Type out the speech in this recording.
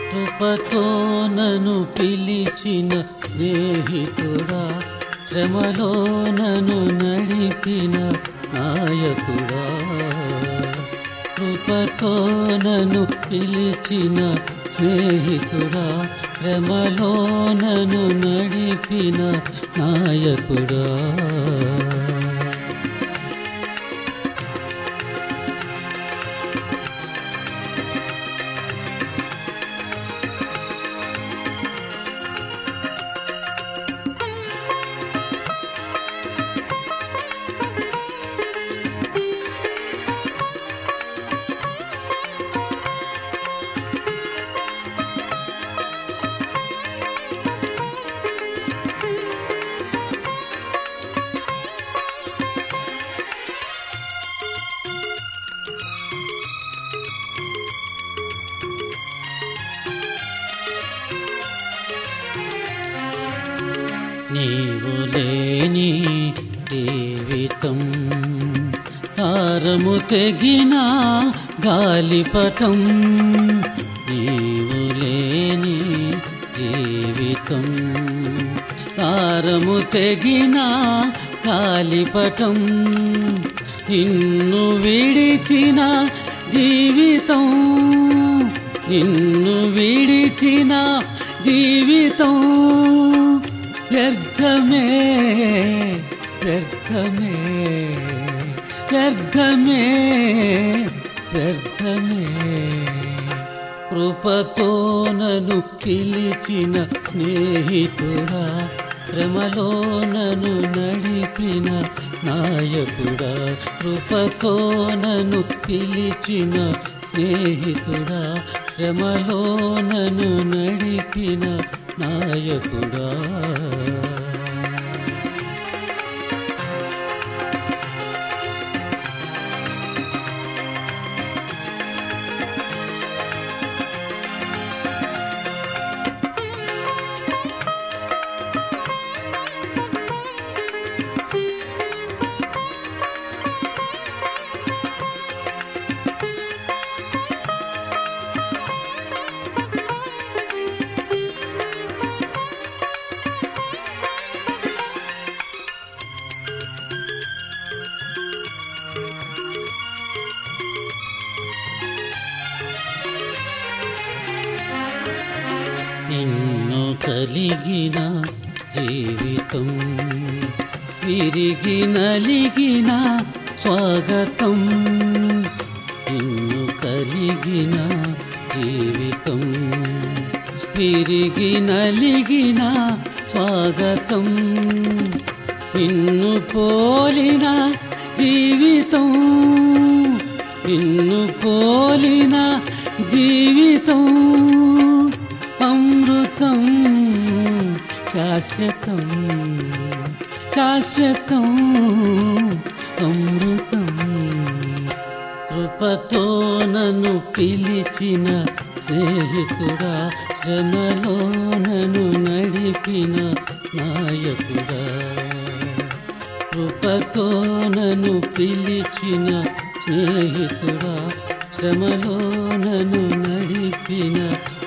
కృపతో నన్ను పిలిచిన స్నేహితుడా శ్రమలో నన్ను నడిపిన నాయకుడా కృపతో నన్ను పిలిచిన స్నేహితుడా శ్రమలో నన్ను నడిపిన నాయకుడా నీవు లేని జీవితం తారము తెగిన గాలిపటం నీవు లేని జీవితం తారము తెగిన గాలిపటం నిన్ను విడిచిన జీవితం నిన్ను విడిచిన జీవితం వ్యర్థమే వ్యర్థమే వ్యర్థమే వ్యర్థమే కృపతో నన్ను పిలిచిన స్నేహితుడా శ్రమలో నన్ను నడిపిన నాయకుడా కృపతో నన్ను పిలిచిన స్నేహితుడా శ్రమలో నన్ను నడిపిన నాయకుడా నిన్ను కలిగిన జీవితం విరిగి నలిగిన స్వాగతం నిన్ను కలిగిన జీవితం విరిగి నలిగిన స్వాగతం నిన్ను పోలిన జీవితం నిన్ను పోలిన జీవితం అమృతం శాశ్వతం శాశ్వతం అమృతం కృపతో నన్ను పిలిచిన స్నేహితుడా శ్రమలో నన్ను నడిపిన నాయకుడా కృపతో నన్ను పిలిచిన స్నేహితుడా శ్రమలో నన్ను నడిపిన